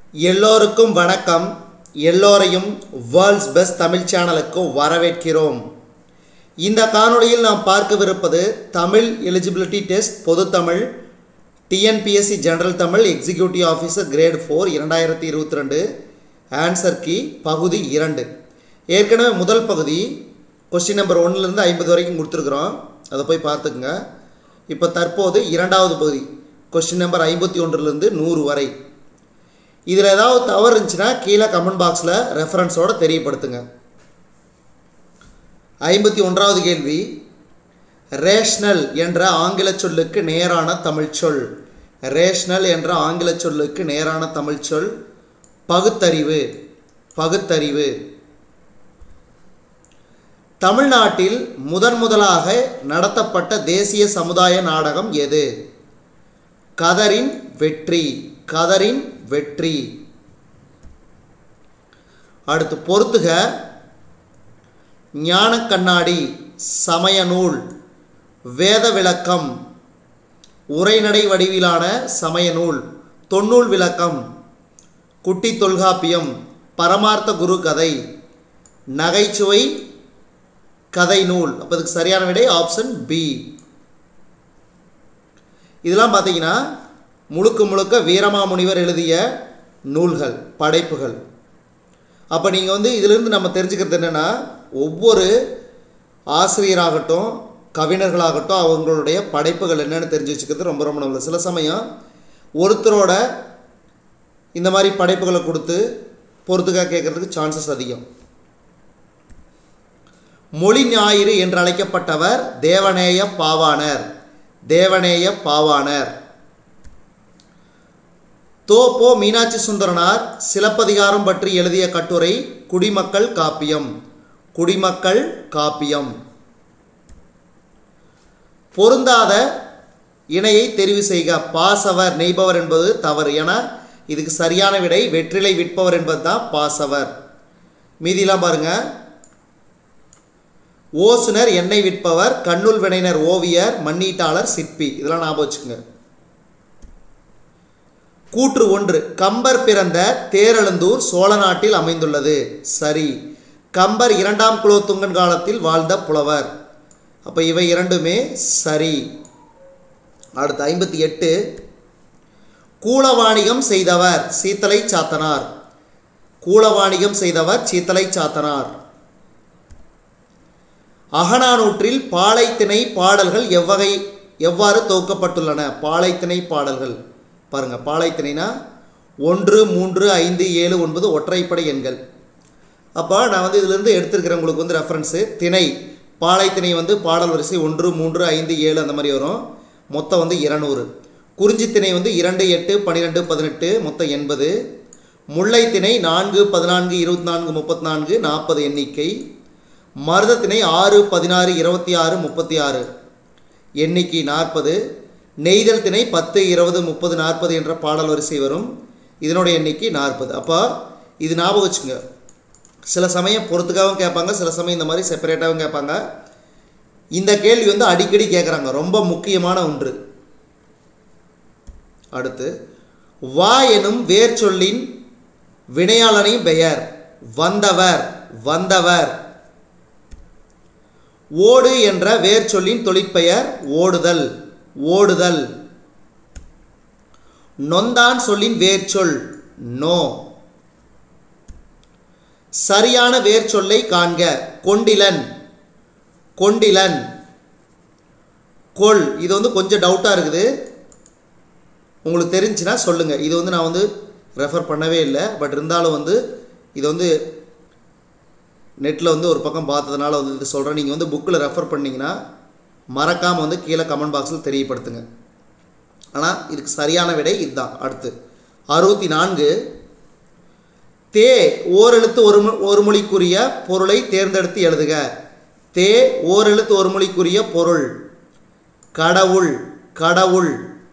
எல்லோருக்கும் வணக்கம் எல்லோரையும் வேர்ல்ட்ஸ் பெஸ்ட் தமிழ் சேனலுக்கு வரவேற்கிறோம் இந்த காணொளியில் நாம் பார்க்கவிருப்பது தமிழ் எலிஜிபிலிட்டி டெஸ்ட் பொதுத்தமிழ் TNPSC general Tamil executive officer grade four இரண்டாயிரத்தி இருபத்தி ரெண்டு ஆன்சர் கீ பகுதி இரண்டு ஏற்கனவே முதல் பகுதி கொஸ்டின் நம்பர் ஒன்றுலேருந்து ஐம்பது வரைக்கும் கொடுத்துருக்குறோம் அதை போய் பார்த்துக்குங்க இப்போ தற்போது இரண்டாவது பகுதி கொஸ்டின் நம்பர் ஐம்பத்தி ஒன்றுலேருந்து நூறு வரை இதில் ஏதாவது தவறு இருந்துச்சுன்னா கீழே கமெண்ட் பாக்ஸில் ரெஃபரன்ஸோடு தெரியப்படுத்துங்க ஐம்பத்தி ஒன்றாவது கேள்வி ரேஷ்னல் என்ற ஆங்கில சொல்லுக்கு நேரான தமிழ் சொல் ரேஷ்னல் என்ற ஆங்கில சொல்லுக்கு நேரான தமிழ் சொல் பகுத்தறிவு பகுத்தறிவு தமிழ்நாட்டில் முதன் முதலாக நடத்தப்பட்ட தேசிய சமுதாய நாடகம் எது கதரின் வெற்றி கதரின் வெற்றி அடுத்து பொறுத்துக ஞான கண்ணாடி சமய நூல் வேத விளக்கம் உரைநடை வடிவிலான சமய நூல் தொன்னூல் விளக்கம் குட்டி தொல்காப்பியம் பரமார்த்த குரு கதை நகைச்சுவை கதை நூல் அப்போ இதுக்கு சரியான விடை ஆப்ஷன் பி இதெல்லாம் பார்த்தீங்கன்னா முழுக்க முழுக்க வீரமாமுனிவர் எழுதிய நூல்கள் படைப்புகள் அப்போ நீங்கள் வந்து இதிலிருந்து நம்ம தெரிஞ்சுக்கிறது என்னென்னா ஒவ்வொரு ஆசிரியராகட்டும் கவிஞர்களாகட்டும் அவங்களுடைய படைப்புகள் என்னென்னு தெரிஞ்சு வச்சுக்கிறது ரொம்ப ரொம்ப நல்லது சில சமயம் ஒருத்தரோட இந்த மாதிரி படைப்புகளை கொடுத்து பொறுத்துக்காக கேட்குறதுக்கு சான்சஸ் அதிகம் மொழி ஞாயிறு என்று அழைக்கப்பட்டவர் தேவநேய பாவாணர் தேவநேய பாவாணர் தோப்போ மீனாட்சி சுந்தரனார் சிலப்பதிகாரம் பற்றி எழுதிய கட்டுரை குடிமக்கள் காப்பியம் குடிமக்கள் காப்பியம் பொருந்தாத இணையை தெரிவு செய்க பாசவர் நெய்பவர் என்பது தவறு என இதுக்கு சரியான விடை வெற்றிலை விற்பவர் என்பது தான் பாசவர் மீதிலாம் பாருங்க ஓசுனர் எண்ணெய் விற்பவர் கண்ணுள் வினைனர் ஓவியர் மண்ணீட்டாளர் சிற்பி இதெல்லாம் ஞாபகம் வச்சுக்கோங்க கூற்று ஒன்று கம்பர் பிறந்த தேரெழுந்தூர் சோழ நாட்டில் அமைந்துள்ளது சரி கம்பர் இரண்டாம் குலோத்துங்கன் காலத்தில் வாழ்ந்த புலவர் அப்போ இவை இரண்டுமே சரி அடுத்து ஐம்பத்தி எட்டு கூலவாணிகம் செய்தவர் சீத்தலை சாத்தனார் கூலவாணிகம் செய்தவர் சீத்தலை சாத்தனார் அகநானூற்றில் பாலைத்திணை பாடல்கள் எவ்வகை எவ்வாறு தொகுக்கப்பட்டுள்ளன பாலைத்திணை பாடல்கள் பாருங்கள் பாலைத்திணைனா ஒன்று மூன்று ஐந்து ஏழு ஒன்பது ஒற்றைப்படை எண்கள் அப்போ நான் வந்து இதிலிருந்து எடுத்திருக்கிறேன் உங்களுக்கு வந்து ரெஃபரன்ஸு திணை பாலைத்திணை வந்து பாடல் வரிசை ஒன்று மூன்று ஐந்து ஏழு அந்த மாதிரி வரும் மொத்தம் வந்து இரநூறு குறிஞ்சி திணை வந்து இரண்டு எட்டு பன்னிரெண்டு பதினெட்டு மொத்தம் எண்பது முல்லை திணை நான்கு பதினான்கு இருபத்தி நான்கு முப்பத்தி நான்கு நாற்பது எண்ணிக்கை மருதத்திணை ஆறு பதினாறு இருபத்தி ஆறு முப்பத்தி ஆறு எண்ணிக்கை நாற்பது நெய்தல் திணை பத்து இருபது முப்பது நாற்பது என்ற பாடல் வரிசை வரும் இதனுடைய எண்ணிக்கை நாற்பது அப்போ இது ஞாபகம் வச்சுங்க சில சமயம் பொறுத்துக்காகவும் கேட்பாங்க சில சமயம் இந்த மாதிரி செப்பரேட்டாகவும் கேட்பாங்க இந்த கேள்வி வந்து அடிக்கடி கேட்குறாங்க ரொம்ப முக்கியமான ஒன்று அடுத்து வா எனும் வேர் சொல்லின் வினையாளனையும் பெயர் வந்தவர் வந்தவர் ஓடு என்ற வேர் சொல்லின் தொழிற்பெயர் ஓடுதல் ஓடுதல் நொந்தான் சொல்லின் வேர் சொல் நோ சரியான வேர் சொல்லை காண்க கொண்டிலன் கொண்டிலன் கொள் இது வந்து கொஞ்சம் டவுட்டாக இருக்குது உங்களுக்கு தெரிஞ்சுன்னா சொல்லுங்கள் இது வந்து நான் வந்து ரெஃபர் பண்ணவே இல்லை பட் இருந்தாலும் வந்து இது வந்து நெட்டில் வந்து ஒரு பக்கம் பார்த்ததுனால வந்து இது சொல்கிறேன் நீங்கள் வந்து புக்கில் ரெஃபர் பண்ணிங்கன்னா மறக்காமல் வந்து கீழே கமெண்ட் பாக்ஸில் தெரியப்படுத்துங்க ஆனால் இதுக்கு சரியான விடை இதுதான் அடுத்து அறுபத்தி நான்கு தே ஓரெழுத்து ஒரு ஒரு மொழிக்குரிய பொருளை தேர்ந்தெடுத்து எழுதுக தே ஓரெழுத்து ஒரு மொழிக்குரிய பொருள் கடவுள் கடவுள்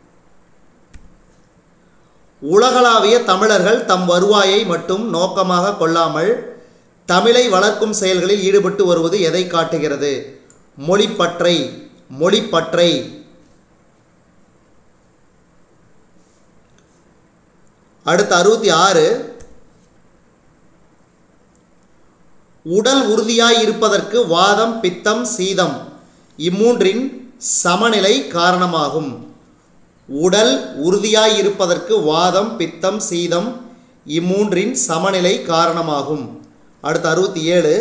உலகளாவிய தமிழர்கள் தம் வருவாயை மட்டும் நோக்கமாக கொள்ளாமல் தமிழை வளர்க்கும் செயல்களில் ஈடுபட்டு வருவது எதை காட்டுகிறது மொழிப்பற்றை மொழிப்பற்றை அடுத்து அறுபத்தி ஆறு உடல் உறுதியாய் இருப்பதற்கு வாதம் பித்தம் சீதம் இம்மூன்றின் சமநிலை காரணமாகும் உடல் உறுதியாய் இருப்பதற்கு வாதம் பித்தம் சீதம் இம்மூன்றின் சமநிலை காரணமாகும் அடுத்து அறுபத்தி ஏழு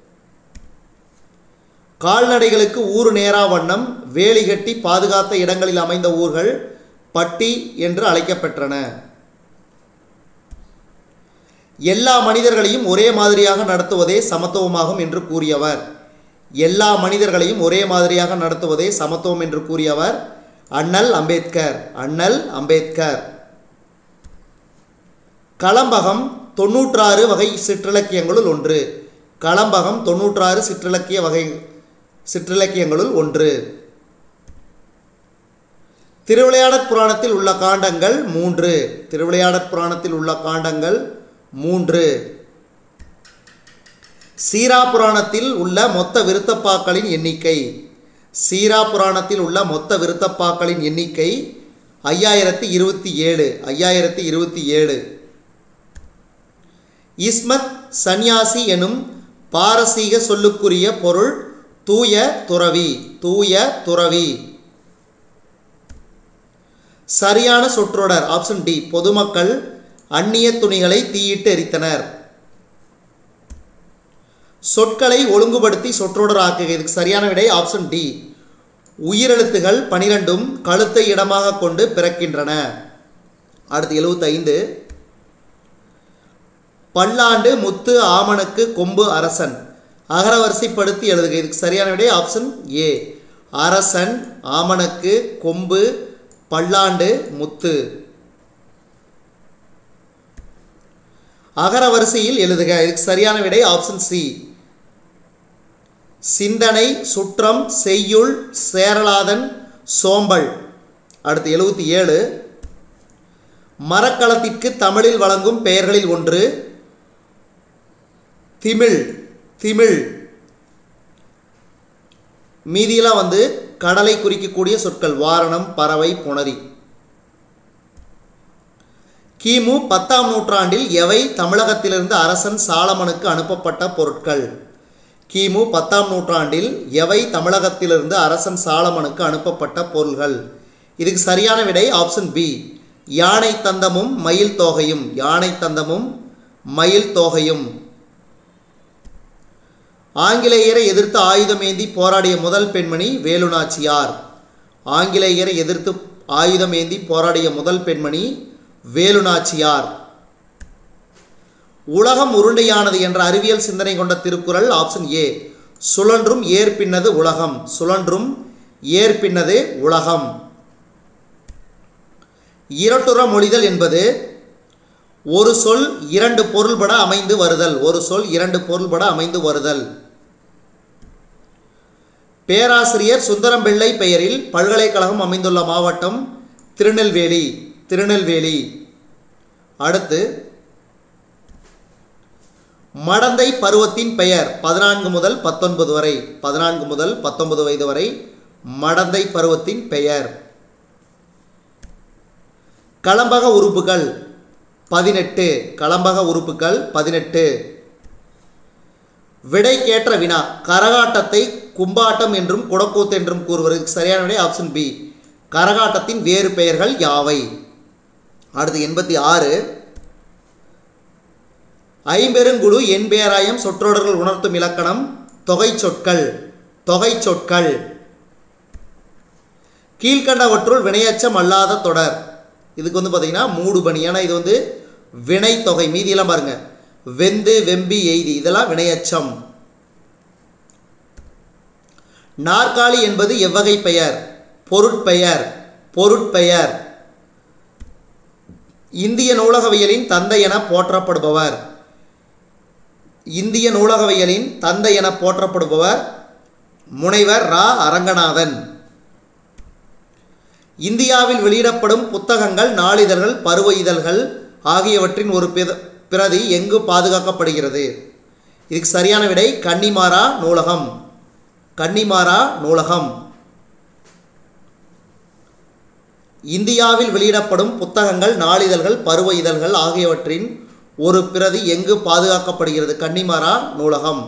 கால்நடைகளுக்கு ஊறு நேரா வண்ணம் வேலி கட்டி பாதுகாத்த இடங்களில் அமைந்த ஊர்கள் பட்டி என்று அழைக்கப்பெற்றன எல்லா மனிதர்களையும் ஒரே மாதிரியாக நடத்துவதே சமத்துவமாகும் என்று கூறியவர் எல்லா மனிதர்களையும் ஒரே மாதிரியாக நடத்துவதே சமத்துவம் என்று கூறியவர் அண்ணல் அம்பேத்கர் அண்ணல் அம்பேத்கர் களம்பகம் தொண்ணூற்றாறு வகை சிற்றிலக்கியங்களுள் ஒன்று களம்பகம் தொண்ணூற்றாறு சிற்றிலக்கிய வகை சிற்றிலக்கியங்களுள் ஒன்று திருவிளையாடற் புராணத்தில் உள்ள காண்டங்கள் மூன்று திருவிளையாடற் புராணத்தில் உள்ள காண்டங்கள் மூன்று சீரா புராணத்தில் உள்ள மொத்த விருத்தப்பாக்களின் எண்ணிக்கை சீரா புராணத்தில் உள்ள மொத்த விருத்தப்பாக்களின் எண்ணிக்கை ஐயாயிரத்தி இருபத்தி ஏழு ஐயாயிரத்தி இருபத்தி ஏழு இஸ்மத் சந்நியாசி எனும் பாரசீக சொல்லுக்குரிய பொருள் தூய துறவி தூய துறவி சரியான சொற்றொடர் ஆப்ஷன் டி பொதுமக்கள் அந்நிய துணிகளை தீயிட்டு எரித்தனர் சொற்களை ஒழுங்குபடுத்தி சொற்றொடர் ஆக்குக இதுக்கு சரியான விடை ஆப்ஷன் டி உயிரெழுத்துகள் பனிரெண்டும் கழுத்தை இடமாக கொண்டு பிறக்கின்றன அடுத்து எழுபத்தைந்து பல்லாண்டு முத்து ஆமணக்கு கொம்பு அரசன் அகரவரிசைப்படுத்தி எழுதுக இதுக்கு சரியான விடை ஆப்ஷன் ஏ அரசன் ஆமணக்கு கொம்பு பல்லாண்டு முத்து அகரவரிசையில் எழுதுக இதுக்கு சரியான விடை ஆப்ஷன் சி சிந்தனை சுற்றம் செய்யுள் சேரலாதன் சோம்பல் அடுத்து எழுபத்தி ஏழு மரக்கலத்திற்கு தமிழில் வழங்கும் பெயர்களில் ஒன்று திமிழ் திமிழ் மீதியெல்லாம் வந்து கடலை குறிக்கக்கூடிய சொற்கள் வாரணம் பறவை புணரி கிமு பத்தாம் நூற்றாண்டில் எவை தமிழகத்திலிருந்து அரசன் சாலமனுக்கு அனுப்பப்பட்ட பொருட்கள் கிமு பத்தாம் நூற்றாண்டில் எவை தமிழகத்திலிருந்து அரசன் சாலமனுக்கு அனுப்பப்பட்ட பொருள்கள் இதுக்கு சரியான விடை ஆப்ஷன் பி யானை தந்தமும் மயில் தோகையும் யானை தந்தமும் மயில் தோகையும் ஆங்கிலேயரை எதிர்த்து ஆயுதமேந்தி போராடிய முதல் பெண்மணி வேலுநாச்சியார் ஆங்கிலேயரை எதிர்த்து ஆயுதமேந்தி போராடிய முதல் பெண்மணி வேலுநாச்சியார் உலகம் உருண்டையானது என்ற அறிவியல் சிந்தனை கொண்ட திருக்குறள் ஆப்ஷன் ஏ சுழன்றும் ஏற்பின்னது உலகம் சுழன்றும் ஏற்பின்னது உலகம் இரட்டுற மொழிதல் என்பது ஒரு சொல் இரண்டு பொருள்பட அமைந்து வருதல் ஒரு சொல் இரண்டு பொருள்பட அமைந்து வருதல் பேராசிரியர் சுந்தரம் பிள்ளை பெயரில் பல்கலைக்கழகம் அமைந்துள்ள மாவட்டம் திருநெல்வேலி திருநெல்வேலி அடுத்து மடந்தை பருவத்தின் பெயர் பதினான்கு முதல் பத்தொன்பது வரை பதினான்கு முதல் பத்தொன்பது வயது வரை மடந்தை பருவத்தின் பெயர் களம்பக உறுப்புகள் பதினெட்டு களம்பக உறுப்புகள் பதினெட்டு விடைக்கேற்ற வினா கரகாட்டத்தை கும்பாட்டம் என்றும் குடக்கூத்து என்றும் கூறுவதற்கு சரியான விடை ஆப்ஷன் பி கரகாட்டத்தின் வேறு பெயர்கள் யாவை அடுத்து எண்பத்தி ஆறு ஐம்பெருங்குழு என்பேராயம் சொற்றொடர்கள் உணர்த்தும் இலக்கணம் தொகை சொற்கள் தொகை சொற்கள் கீழ்கண்டவற்றுள் வினையச்சம் அல்லாத தொடர் இதுக்கு வந்து பார்த்தீங்கன்னா மூடுபனி ஏன்னா இது வந்து வினை தொகை மீதியெல்லாம் பாருங்க வெந்து வெம்பி எய்தி இதெல்லாம் வினையச்சம் நாற்காலி என்பது எவ்வகை பெயர் பொருட்பெயர் பொருட்பெயர் இந்திய நூலகவியலின் தந்தை என போற்றப்படுபவர் இந்திய நூலகவியலின் தந்தை என போற்றப்படுபவர் முனைவர் ரா அரங்கநாதன் இந்தியாவில் வெளியிடப்படும் புத்தகங்கள் நாளிதழ்கள் பருவ இதழ்கள் ஆகியவற்றின் ஒரு பிர பிரதி எங்கு பாதுகாக்கப்படுகிறது இதுக்கு சரியான விடை கன்னிமாரா நூலகம் கன்னிமாரா நூலகம் இந்தியாவில் வெளியிடப்படும் புத்தகங்கள் நாளிதழ்கள் பருவ இதழ்கள் ஆகியவற்றின் ஒரு பிரதி எங்கு பாதுகாக்கப்படுகிறது கன்னிமாரா நூலகம்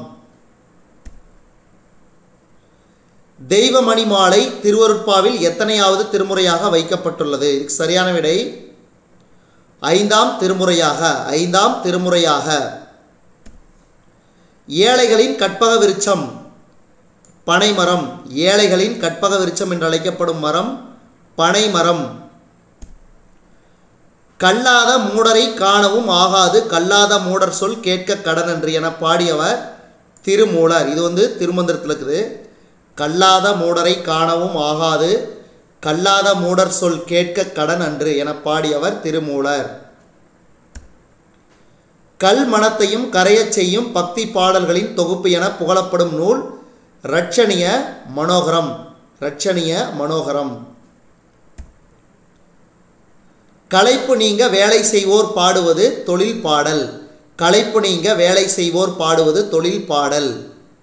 தெய்வமணி மாலை திருவருட்பாவில் எத்தனையாவது திருமுறையாக வைக்கப்பட்டுள்ளது இதுக்கு சரியான விடை ஐந்தாம் திருமுறையாக ஐந்தாம் திருமுறையாக ஏழைகளின் கற்பக விருட்சம் பனைமரம் ஏழைகளின் கற்பக விருட்சம் என்று அழைக்கப்படும் மரம் பனைமரம் கல்லாத மூடரை காணவும் ஆகாது கல்லாத மூடர் சொல் கேட்க கடன் என்று என பாடியவர் திருமூலர் இது வந்து திருமந்திரத்தில் இருக்குது கல்லாத மூடரை காணவும் ஆகாது கல்லாத மூடர் சொல் கேட்க கடன் அன்று என பாடியவர் திருமூலர் கல் மனத்தையும் கரையச் செய்யும் பக்தி பாடல்களின் தொகுப்பு என புகழப்படும் நூல் ரட்சணிய மனோகரம் ரட்சணிய மனோகரம் களைப்பு நீங்க வேலை செய்வோர் பாடுவது தொழில் பாடல் களைப்பு நீங்க வேலை செய்வோர் பாடுவது தொழில் பாடல்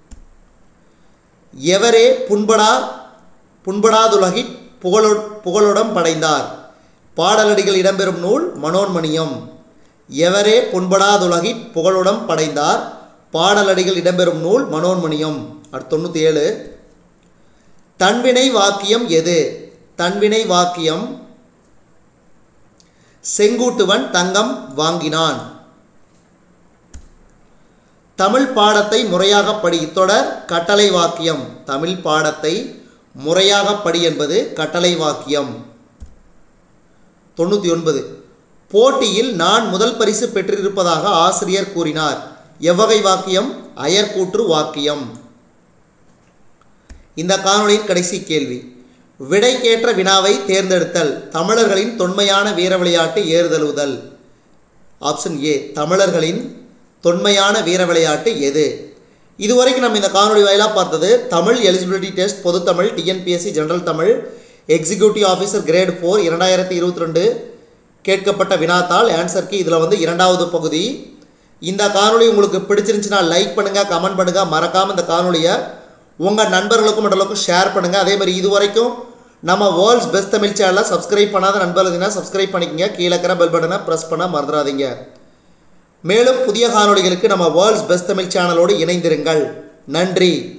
எவரே புண்படா புண்படாதுலகிட் புகழு புகழுடம் படைந்தார் பாடலடிகள் இடம்பெறும் நூல் மனோன்மணியம் எவரே புண்படாதுலகிட் புகழுடம் படைந்தார் பாடலடிகள் இடம்பெறும் நூல் மனோன்மணியம் அடுத்து தொண்ணூற்றி ஏழு தன்வினை வாக்கியம் எது தன்வினை வாக்கியம் செங்கூட்டுவன் தங்கம் வாங்கினான் தமிழ் பாடத்தை முறையாக படி இத்தொடர் கட்டளை வாக்கியம் தமிழ் பாடத்தை முறையாக படி என்பது கட்டளை வாக்கியம் தொண்ணூற்றி ஒன்பது போட்டியில் நான் முதல் பரிசு பெற்றிருப்பதாக ஆசிரியர் கூறினார் எவ்வகை வாக்கியம் அயர்கூற்று வாக்கியம் இந்த காணொளியின் கடைசி கேள்வி விடைக்கேற்ற வினாவை தேர்ந்தெடுத்தல் தமிழர்களின் தொன்மையான வீர விளையாட்டு ஏறுதழுவுதல் ஆப்ஷன் ஏ தமிழர்களின் தொன்மையான வீர விளையாட்டு எது இதுவரைக்கும் நம்ம இந்த காணொளி வாயிலாக பார்த்தது தமிழ் எலிஜிபிலிட்டி டெஸ்ட் பொதுத்தமிழ் TNPSC general Tamil executive officer grade four இரண்டாயிரத்தி இருபத்தி ரெண்டு கேட்கப்பட்ட வினாத்தாள் ஆன்சருக்கு இதில் வந்து இரண்டாவது பகுதி இந்த காணொளி உங்களுக்கு பிடிச்சிருந்துச்சுன்னா லைக் பண்ணுங்கள் கமெண்ட் பண்ணுங்கள் மறக்காமல் இந்த காணொளியை உங்கள் நண்பர்களுக்கும் மற்றவர்களுக்கும் ஷேர் பண்ணுங்கள் அதே மாதிரி இது வரைக்கும் நம்ம வேர்ல்ட்ஸ் பெஸ்ட் தமிழ் சேனலை சப்ஸ்கிரைப் பண்ணாத நண்பர்கள் இருந்தீங்கன்னா சப்ஸ்கிரைப் பண்ணிக்கங்க கீழே இருக்கிற பெல் பட்டனை ப்ரெஸ் பண்ண மறந்துடாதீங்க மேலும் புதிய காணொளிகளுக்கு நம்ம வேர்ல்ட்ஸ் பெஸ்ட் தமிழ் சேனலோடு இணைந்திருங்கள் நன்றி